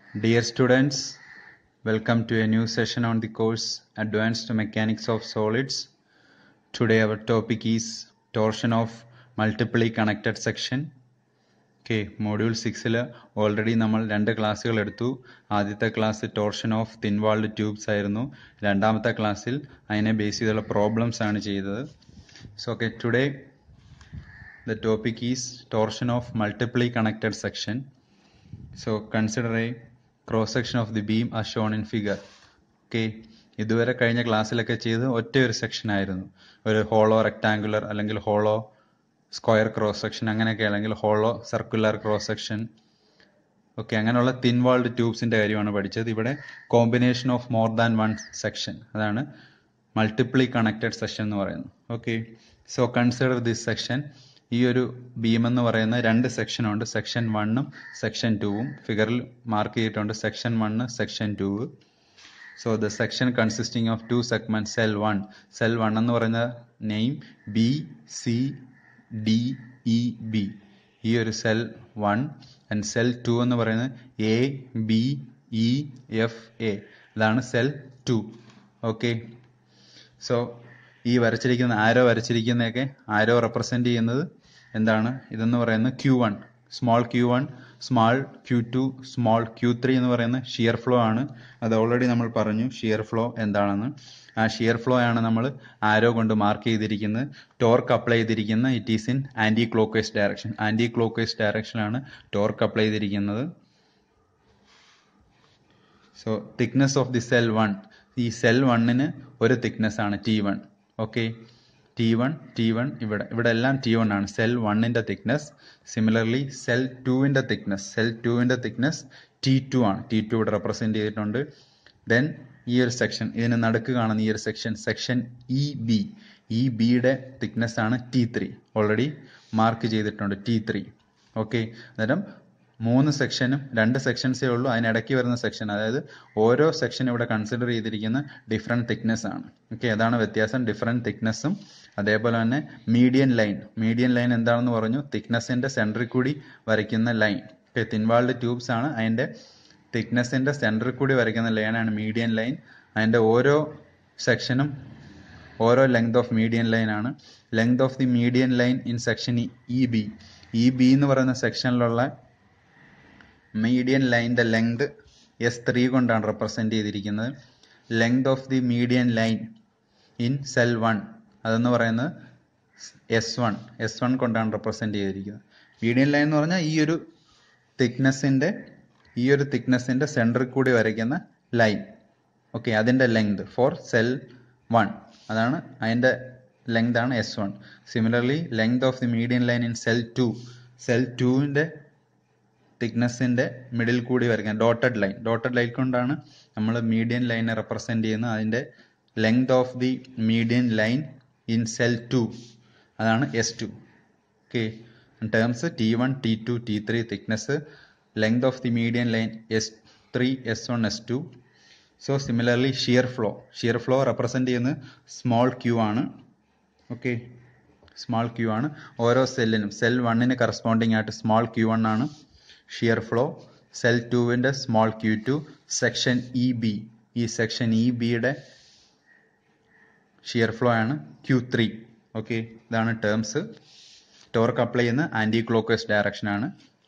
Dear students, welcome to a new session on the course Advanced Mechanics of Solids. Today our topic is torsion of multiply connected section. Okay module six already നമ്മൾ രണ്ട് ക്ലാസ്സുകൾ എടുത്തു ആദ്യത്തെ class torsion of thin walled tubes ആയിരുന്നു രണ്ടാമത്തെ ക്ലാസ്സിൽ അതിനെ base ചെയ്തുള്ള പ്രോബ്ലംസ് ആണ് ചെയ്തത് so okay today the topic is torsion of multiply connected section so consider a cross section of the beam ah shown in figure okay ഇതുവരെ കഴിഞ്ഞ ക്ലാസ്സിലൊക്കെ ചെയ്ത് ഒറ്റ ഒരു സെക്ഷൻ ആയിരുന്നു ഒരു ഹോളോ റെക്ടാങ്കുലർ അല്ലെങ്കിൽ ഹോളോ സ്ക്വയർ ക്രോസ് സെക്ഷൻ അങ്ങനെയൊക്കെ അല്ലെങ്കിൽ hollow circular cross section okay അങ്ങനെയുള്ള തിൻ വാൾഡ് ട്യൂബ്സിന്റെ കാര്യമാണ് പഠിച്ചത് ഇവിടെ combination of more than one section അതാണ് മൾട്ടിപ്ലി കണക്റ്റഡ് സെക്ഷൻ എന്ന് പറയുന്നത് okay so consider this section ഈ ഒരു ബീം എന്ന് പറയുന്ന രണ്ട് സെക്ഷൻ ഉണ്ട് സെക്ഷൻ വണ്ണും സെക്ഷൻ ടൂവും ഫിഗറിൽ മാർക്ക് ചെയ്തിട്ടുണ്ട് section one section two so the section consisting of two segment cell one cell one എന്ന് പറയുന്ന name B C D E B ഈ ഒരു cell one and cell two എന്ന് പറയുന്നത് A B E F A ഇതാണ് cell two okay so ഈ വരച്ചിരിക്കുന്ന ആരോ വരച്ചിരിക്കുന്നതൊക്കെ ആരോ represent ചെയ്യുന്നത് എന്താണ് ഇതെന്ന് പറയുന്നത് Q one small Q one small Q two small Q three എന്ന് പറയുന്ന ഷിയർ ഫ്ലോ ആണ് അത് ഓൾറെഡി നമ്മൾ പറഞ്ഞു ഷിയർ ഫ്ലോ എന്താണെന്ന് ആ ഷിയർ ഫ്ലോ ആണ് നമ്മൾ ആരോ കൊണ്ട് മാർക്ക് ചെയ്തിരിക്കുന്നത് ടോർക്ക് അപ്ലൈ ചെയ്തിരിക്കുന്ന it is in anticlockwise direction anticlockwise ഡയറക്ഷനിലാണ് ടോർക്ക് അപ്ലൈ ചെയ്തിരിക്കുന്നത് so thickness of the cell one ഈ സെൽ വണ്ണിന് ഒരു തിക്നെസ് ആണ് T one okay T one T one ഇവിടെ ഇവിടെ എല്ലാം ടി വൺ ആണ് സെൽ വണ്ണിന്റെ തിക്നെസ് സിമിലർലി സെൽ ടുവിന്റെ തിക്നെസ് സെൽ ടുവിന്റെ തിക്നെസ് ടി ടു ആണ് ടി ടു ഇവിടെ റെപ്രസെന്റ് ചെയ്തിട്ടുണ്ട് ദെൻ ഈ ഒരു സെക്ഷൻ ഇതിന് നടുക്ക് കാണുന്ന ഈ ഒരു സെക്ഷൻ സെക്ഷൻ ഇ ബി ഈ ബിയുടെ തിക്നെസ് ആണ് ടി ത്രീ ഓൾറെഡി മാർക്ക് ചെയ്തിട്ടുണ്ട് ടി ത്രീ ഓക്കെ അന്നേരം മൂന്ന് സെക്ഷനും രണ്ട് സെക്ഷൻസേ ഉള്ളൂ അതിനിടയ്ക്ക് വരുന്ന സെക്ഷൻ അതായത് ഓരോ സെക്ഷൻ ഇവിടെ കൺസിഡർ ചെയ്തിരിക്കുന്ന ഡിഫറെൻറ്റ് തിക്നെസ് ആണ് ഓക്കെ അതാണ് വ്യത്യാസം ഡിഫറെൻറ്റ് തിക്നെസ്സും അതേപോലെ തന്നെ മീഡിയൻ ലൈൻ മീഡിയൻ ലൈൻ എന്താണെന്ന് പറഞ്ഞു തിക്നെസ്സിന്റെ സെൻറ്ററിൽ കൂടി വരയ്ക്കുന്ന ലൈൻ ഓക്കെ തിൻവാൾഡ് ട്യൂബ്സ് ആണ് അതിൻ്റെ തിക്നെസ്സിന്റെ സെൻറ്ററിൽ കൂടി വരയ്ക്കുന്ന ലൈനാണ് മീഡിയൻ ലൈൻ അതിൻ്റെ ഓരോ സെക്ഷനും ഓരോ ലെങ്ത് ഓഫ് മീഡിയൻ ലൈൻ ആണ് length of the median line in section E B E B എന്ന് പറയുന്ന സെക്ഷനിലുള്ള മീഡിയൻ ലൈൻ്റെ ലെങ്ത് എസ് ത്രീ കൊണ്ടാണ് റെപ്രസെന്റ് ചെയ്തിരിക്കുന്നത് length of the median line in cell one അതെന്ന് പറയുന്നത് എസ് വൺ എസ് വൺ കൊണ്ടാണ് റെപ്രസെന്റ് ചെയ്തിരിക്കുന്നത് മീഡിയൻ ലൈൻ എന്ന് പറഞ്ഞാൽ ഈ ഒരു തിക്നെസ്സിന്റെ ഈ ഒരു തിക്നെസ്സിന്റെ സെൻറ്ററിൽ കൂടി വരയ്ക്കുന്ന ലൈൻ ഓക്കെ അതിന്റെ ലെങ്ത് ഫോർ സെൽ വൺ അതാണ് അതിന്റെ ലെങ്ത് ആണ് S one similarly length of the median line in cell two cell ടുവിന്റെ തിക്നെസ്സിന്റെ മിഡിൽ കൂടി വരയ്ക്കാൻ ഡോട്ടഡ് ലൈൻ ഡോട്ടഡ് ലൈൻ കൊണ്ടാണ് നമ്മൾ മീഡിയൻ ലൈനെ റെപ്രസെന്റ് ചെയ്യുന്നത് അതിന്റെ length of the median line in cell two അതാണ് S two okay terms T one T two T three thickness length of the median line S three S one S two so similarly shear flow shear flow represent ചെയ്യുന്നത് small Q ആണ് okay small Q ആണ് ഓരോ സെല്ലിനും cell വണ്ണിന് corresponding ആയിട്ട് small Q one ആണ് shear flow cell ടുവിന്റെ small Q two section E B ഈ സെക്ഷൻ ഇ ബിയുടെ ഷിയർ ഫ്ലോ ആണ് ക്യൂ ത്രീ ഓക്കെ ഇതാണ് ടേംസ് ടോർക്ക് അപ്ലൈ ചെയ്യുന്ന ആന്റി ക്ലോക്വൈസ് ഡയറക്ഷൻ ആണ്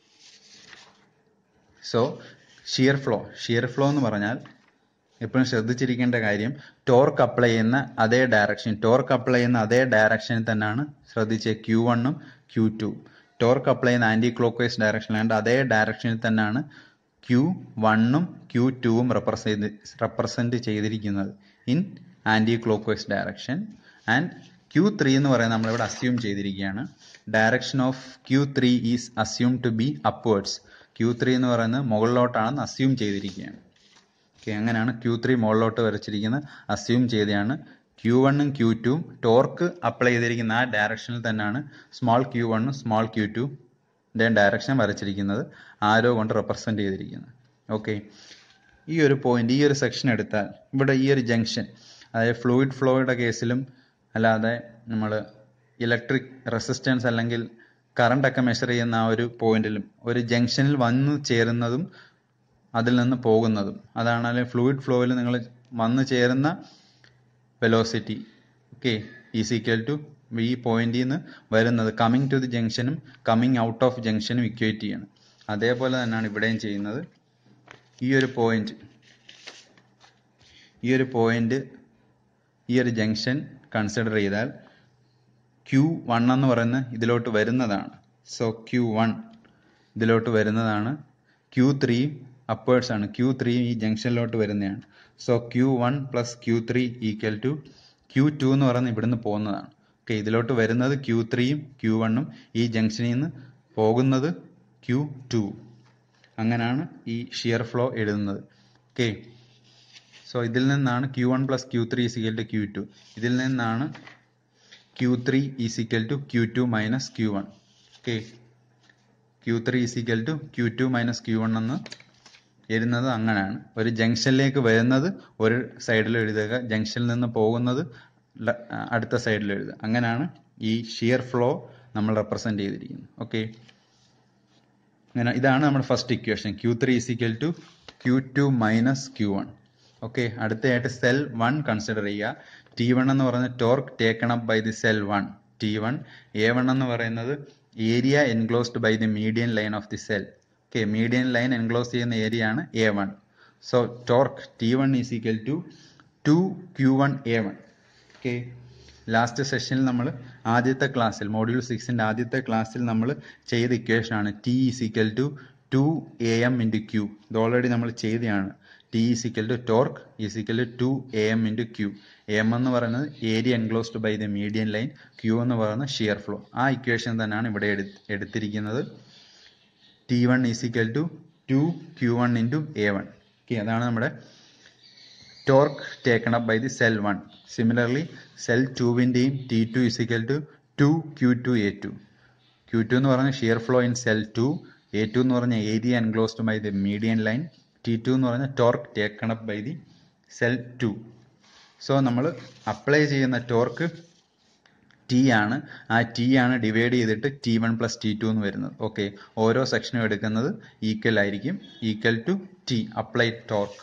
so shear flow shear flow എന്ന് പറഞ്ഞാൽ എപ്പോഴും ശ്രദ്ധിച്ചിരിക്കേണ്ട കാര്യം ടോർക്ക് അപ്ലൈ ചെയ്യുന്ന അതേ ഡയറക്ഷൻ ടോർക്ക് അപ്ലൈ ചെയ്യുന്ന അതേ ഡയറക്ഷനിൽ തന്നെയാണ് ശ്രദ്ധിച്ച് ക്യൂ വണ്ണും ക്യൂ ടു ടോർക്ക് അപ്ലൈ ചെയ്യുന്ന ആന്റി ക്ലോക്ക് വൈസ് ഡയറക്ഷനിലാണ്ട് അതേ ഡയറക്ഷനിൽ തന്നെയാണ് ക്യൂ വണ്ണും ക്യൂ ടുവും റെപ്രസെന്റ് റെപ്രസെന്റ് ചെയ്തിരിക്കുന്നത് in anticlockwise direction and Q three എന്ന് പറയുന്നത് നമ്മളിവിടെ അസ്യൂം ചെയ്തിരിക്കുകയാണ് direction of Q three is assume to be upwards Q three എന്ന് പറയുന്നത് മുകളിലോട്ടാണെന്ന് അസ്യൂം ചെയ്തിരിക്കുകയാണ് ഓക്കെ അങ്ങനെയാണ് ക്യൂ ത്രീ മുകളിലോട്ട് വരച്ചിരിക്കുന്നത് അസ്യൂം ചെയ്തതാണ് ക്യൂ വണ്ണും ക്യൂ ടുവും ടോർക്ക് അപ്ലൈ ചെയ്തിരിക്കുന്ന ആ ഡയറക്ഷനിൽ തന്നെയാണ് സ്മോൾ ക്യൂ വണ്ണും സ്മോൾ ക്യൂ ടു ഡയറക്ഷൻ വരച്ചിരിക്കുന്നത് ആരോ കൊണ്ട് റെപ്രസെന്റ് ചെയ്തിരിക്കുന്നത് ഓക്കെ ഈ ഒരു പോയിന്റ് ഈ ഒരു സെക്ഷൻ എടുത്താൽ ഇവിടെ ഈ ഒരു ജംഗ്ഷൻ അതായത് ഫ്ലൂയിഡ് ഫ്ലോയുടെ കേസിലും അല്ലാതെ നമ്മൾ ഇലക്ട്രിക് റെസിസ്റ്റൻസ് അല്ലെങ്കിൽ കറണ്ട് ഒക്കെ മെഷർ ചെയ്യുന്ന ആ ഒരു പോയിന്റിലും ഒരു ജംഗ്ഷനിൽ വന്നു ചേരുന്നതും അതിൽ നിന്ന് പോകുന്നതും അതാണ് അല്ലെങ്കിൽ ഫ്ലൂയിഡ് ഫ്ലോയിൽ നിങ്ങൾ വന്നു ചേരുന്ന velocity okay is equal to ഈ പോയിന്റിൽ നിന്ന് വരുന്നത് കമ്മിങ് ടു ദി ജംഗ്ഷനും കമ്മിങ് ഔട്ട് ഓഫ് ജംഗ്ഷനും ഇക്വേറ്റ് ചെയ്യണം അതേപോലെ തന്നെയാണ് ഇവിടെയും ചെയ്യുന്നത് ഈ ഒരു പോയിന്റ് ഈ ഒരു പോയിന്റ് ഈ ഒരു ജംഗ്ഷൻ കൺസിഡർ ചെയ്താൽ ക്യൂ വൺ എന്ന് പറയുന്ന ഇതിലോട്ട് വരുന്നതാണ് സോ ക്യൂ വൺ ഇതിലോട്ട് വരുന്നതാണ് ക്യൂ ത്രീ അപ്പേഴ്സ് ആണ് ക്യൂ ത്രീ ഈ ജംഗ്ഷനിലോട്ട് വരുന്നതാണ് so Q one plus Q three equal to Q two എന്ന് പറയുന്നത് ഇവിടുന്ന് പോകുന്നതാണ് ഓക്കെ ഇതിലോട്ട് വരുന്നത് ക്യൂ ത്രീയും ക്യൂ വണ്ണും ഈ ജംഗ്ഷനിൽ നിന്ന് പോകുന്നത് ക്യൂ ടു അങ്ങനെയാണ് ഈ ഷിയർ ഫ്ലോ എഴുതുന്നത് ഓക്കെ സോ ഇതിൽ നിന്നാണ് Q one plus Q three is equal to Q two ഇതിൽ നിന്നാണ് Q three is equal to Q two minus Q one okay Q three is equal to Q two minus Q one എന്ന് എഴുതുന്നത് അങ്ങനെയാണ് ഒരു ജംഗ്ഷനിലേക്ക് വരുന്നത് ഒരു സൈഡിൽ എഴുതുക ജംഗ്ഷനിൽ നിന്ന് പോകുന്നത് ല- അടുത്ത സൈഡിൽ എഴുതുക അങ്ങനെയാണ് ഈ ഷിയർ ഫ്ലോ നമ്മൾ റെപ്രസെന്റ് ചെയ്തിരിക്കുന്നത് ഓക്കെ അങ്ങനെ ഇതാണ് നമ്മുടെ first equation Q three is equal to Q two minus Q one okay അടുത്തതായിട്ട് സെൽ വൺ കൺസിഡർ ചെയ്യുക ടി വൺ എന്ന് പറയുന്നത് torque taken up by the cell one T one A one എന്ന് പറയുന്നത് area enclosed by the median line of the cell okay median line enclose ചെയ്യുന്ന area ആണ് A one so torque T one is equal to two Q one A one okay last സെഷനിൽ നമ്മൾ ആദ്യത്തെ ക്ലാസ്സിൽ module സിക്സിൻ്റെ ആദ്യത്തെ ക്ലാസ്സിൽ നമ്മൾ ചെയ്ത ഇക്വേഷൻ ആണ് T is equal to two A M into Q ഇത് ഓൾറെഡി നമ്മൾ ചെയ്തതാണ് T is equal to torque is equal to two A M into Q M എന്ന് പറയുന്നത് area enclosed by the median line Q എന്ന് പറയുന്നത് shear flow ആ equation തന്നെയാണ് ഇവിടെ എടു- എടുത്തിരിക്കുന്നത് T one is equal to two Q one into A one okay അതാണ് നമ്മുടെ torque taken up by the cell one similarly cell ടുവിൻ്റെയും T two is equal to two Q two A two Q two എന്ന് പറഞ്ഞ shear flow in cell two A two എന്ന് പറഞ്ഞ area enclosed by the median line T two എന്ന് പറഞ്ഞ torque taken up by the cell two so നമ്മൾ apply ചെയ്യുന്ന torque T ആണ് ആ ടി ആണ് ഡിവൈഡ് ചെയ്തിട്ട് T one plus T two എന്ന് വരുന്നത് ഓക്കെ ഓരോ സെക്ഷനും എടുക്കുന്നത് ഈക്വൽ ആയിരിക്കും equal to T apply torque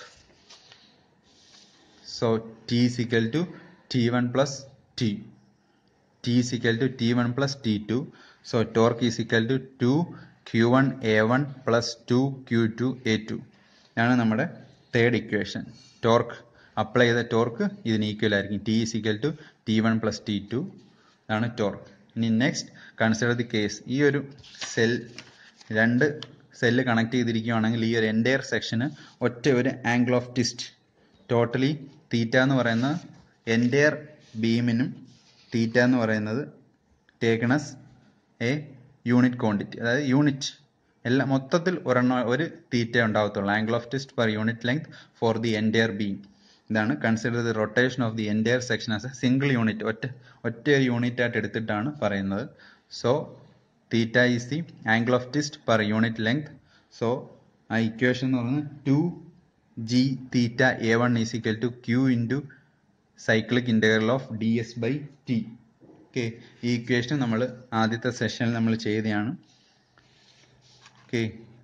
so T is equal to t1 plus t t is equal to t1 plus t2 so torque is equal to 2 q1 a1 plus 2 q2 a2 ഇതാണ് നമ്മുടെ third equation torque apply ചെയ്ത torque ഇതിന് equal ആയിരിക്കും T is equal to t1 plus t2 ഇതാണ് torque ഇനി next consider the case ഈ ഒരു cell രണ്ട് സെല്ല് കണക്ട് ചെയ്തിരിക്കുകയാണെങ്കിൽ ഈ ഒരു എൻറ്റയർ സെക്ഷന് ഒറ്റ ഒരു angle of twist totally theta എന്ന് പറയുന്ന എൻറ്റയർ ബീമിനും തീറ്റ എന്ന് പറയുന്നത് ടേക്കണസ് എ യൂണിറ്റ് ക്വാണ്ടിറ്റി അതായത് യൂണിറ്റ് എല്ലാം മൊത്തത്തിൽ ഒരെണ്ണം ഒരു തീറ്റ ഉണ്ടാവത്തുള്ളൂ angle of twist per unit length for the entire beam ഇതാണ് consider the rotation of the entire section as a single unit ഒറ്റ ഒറ്റ ഒരു യൂണിറ്റ് ആയിട്ട് എടുത്തിട്ടാണ് പറയുന്നത് so theta is the angle of twist per unit length so ആ equation എന്ന് പറയുന്നത് two G theta A one is equal to Q into cyclic integral of D S by T okay ഈ equation നമ്മൾ ആദ്യത്തെ സെഷനിൽ നമ്മൾ ചെയ്തതാണ് okay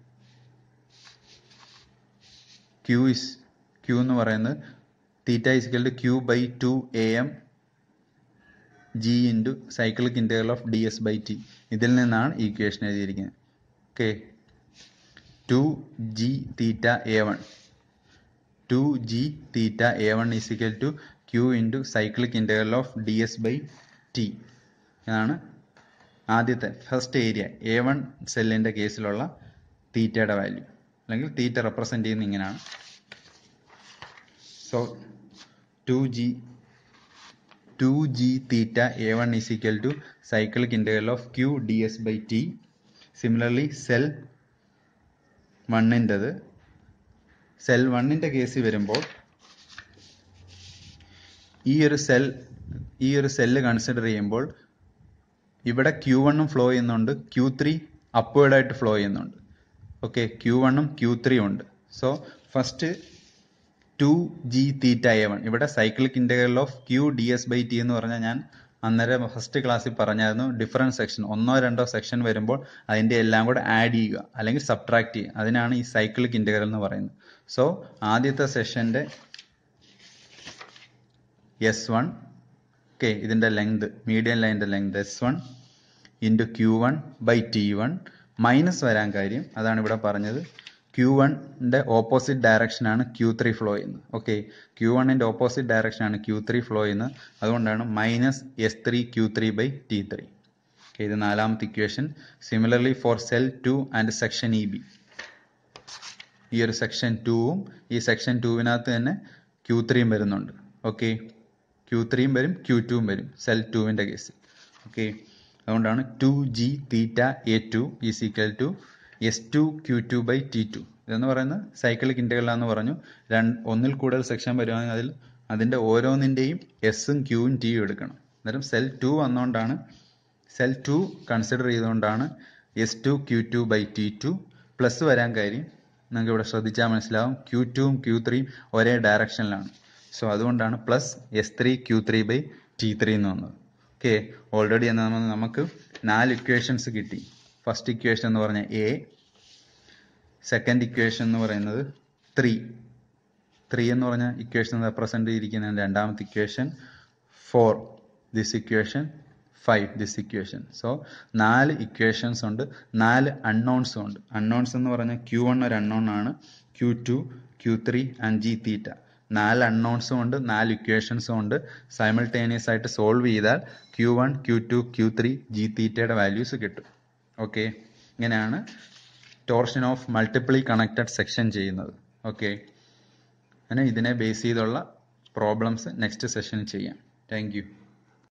Q is Q എന്ന് പറയുന്നത് theta is equal to Q by two A M G into cyclic integral of D S by T ഇതിൽ നിന്നാണ് ഈ ഇക്വേഷൻ എഴുതിയിരിക്കുന്നത് okay two G theta A one two G theta A one is equal to Q into cyclic integral of D S by T ഇതാണ് ആദ്യത്തെ first area A one സെല്ലിൻ്റെ കേസിലുള്ള തീറ്റയുടെ value അല്ലെങ്കിൽ തീറ്റ represent ചെയ്യുന്ന ഇങ്ങനെയാണ് so two G two G theta A one is equal to cyclic integral of Q D S by T similarly cell വണ്ണിൻ്റെത് cell വണ്ണിൻ്റെ കേസിൽ വരുമ്പോൾ ഈ ഒരു സെൽ ഈ ഒരു സെല്ല് കൺസിഡർ ചെയ്യുമ്പോൾ ഇവിടെ ക്യൂ വണ്ണും ഫ്ലോ ചെയ്യുന്നുണ്ട് ക്യൂ ത്രീ അപ്വേർഡായിട്ട് ഫ്ലോ ചെയ്യുന്നുണ്ട് ഓക്കെ ക്യൂ വണ്ണും ക്യൂ ത്രീ ഉണ്ട് so first two G theta A one ഇവിടെ cyclic integral of Q D S by T എന്ന് പറഞ്ഞാൽ ഞാൻ അന്നേരം ഫസ്റ്റ് ക്ലാസ്സിൽ പറഞ്ഞായിരുന്നു ഡിഫറൻറ്റ് സെക്ഷൻ ഒന്നോ രണ്ടോ സെക്ഷൻ വരുമ്പോൾ അതിൻ്റെ എല്ലാം കൂടെ ആഡ് ചെയ്യുക അല്ലെങ്കിൽ സബ്ട്രാക്ട് ചെയ്യുക അതിനാണ് ഈ സൈക്ലിക് ഇൻ്റഗ്രൽ എന്ന് പറയുന്നത് സോ ആദ്യത്തെ സെഷൻ്റെ എസ് വൺ ഓക്കെ ഇതിൻ്റെ ലെങ്ത് മീഡിയം ലൈൻ്റെ length S one into Q one by T one minus വരാൻ കാര്യം അതാണ് ഇവിടെ പറഞ്ഞത് ക്യൂ വണ്ണിൻ്റെ ഓപ്പോസിറ്റ് ഡയറക്ഷനാണ് ക്യൂ ത്രീ ഫ്ലോ ചെയ്യുന്നത് ഓക്കെ ക്യൂ വണ്ണിൻ്റെ ഓപ്പോസിറ്റ് ഡയറക്ഷനാണ് ക്യൂ ത്രീ ഫ്ലോ ചെയ്യുന്നത് അതുകൊണ്ടാണ് minus S three Q three by T three okay ഇത് നാലാമത്തെ equation similarly for cell two and section E B ഈ ഒരു സെക്ഷൻ ടൂവും ഈ സെക്ഷൻ ടൂവിനകത്ത് തന്നെ ക്യൂ ത്രീയും വരുന്നുണ്ട് ഓക്കെ ക്യൂ ത്രീയും വരും ക്യൂ ടുവും വരും സെൽ ടുവിൻ്റെ കേസിൽ ഓക്കെ അതുകൊണ്ടാണ് two G theta A two is equal to S two Q two by T two ഇതെന്ന് പറയുന്നത് സൈക്ലിക് ഇൻ്റഗ്രലാന്ന് പറഞ്ഞു രണ്ട് ഒന്നിൽ കൂടുതൽ സെക്ഷൻ വരുവാണെങ്കിൽ അതിൽ അതിൻ്റെ ഓരോന്നിൻ്റെയും എസും ക്യൂവും ടിയും എടുക്കണം അന്നേരം സെൽ ടു വന്നുകൊണ്ടാണ് സെൽ ടു കൺസിഡർ ചെയ്തുകൊണ്ടാണ് S two Q two by T two plus വരാൻ കാര്യം നിങ്ങൾക്ക് ഇവിടെ ശ്രദ്ധിച്ചാൽ മനസ്സിലാവും ക്യൂ ടുവും ക്യൂ ത്രീയും ഒരേ ഡയറക്ഷനിലാണ് സോ അതുകൊണ്ടാണ് plus S three Q three by T three എന്ന് വന്നത് ഓക്കെ ഓൾറെഡി എന്ന് നമുക്ക് നാല് ഇക്വേഷൻസ് കിട്ടി ഫസ്റ്റ് ഇക്വേഷൻ എന്ന് പറഞ്ഞാൽ എ സെക്കൻഡ് ഇക്വേഷൻ എന്ന് പറയുന്നത് ത്രീ ത്രീ എന്ന് പറഞ്ഞ ഇക്വേഷൻ റെപ്രസെൻ്റ് ചെയ്തിരിക്കുന്ന രണ്ടാമത്തെ equation four this equation five this equation so നാല് ഇക്വേഷൻസ് ഉണ്ട് നാല് അൺനോൺസും ഉണ്ട് അൺനോൺസ് എന്ന് പറഞ്ഞാൽ ക്യൂ വൺ ഒരു അൺനോൺ ആണ് Q two Q three and G theta നാല് അൺനോൺസും ഉണ്ട് നാല് ഇക്വേഷൻസും ഉണ്ട് സൈമിൾട്ടേനിയസ് ആയിട്ട് സോൾവ് ചെയ്താൽ Q one Q two Q three G തീറ്റയുടെ വാല്യൂസ് കിട്ടും ഓക്കെ ഇങ്ങനെയാണ് torsion of multiply connected section ചെയ്യുന്നത് ഓക്കെ അങ്ങനെ ഇതിനെ ബേസ് ചെയ്തുള്ള പ്രോബ്ലംസ് നെക്സ്റ്റ് സെഷനിൽ ചെയ്യാം താങ്ക് യു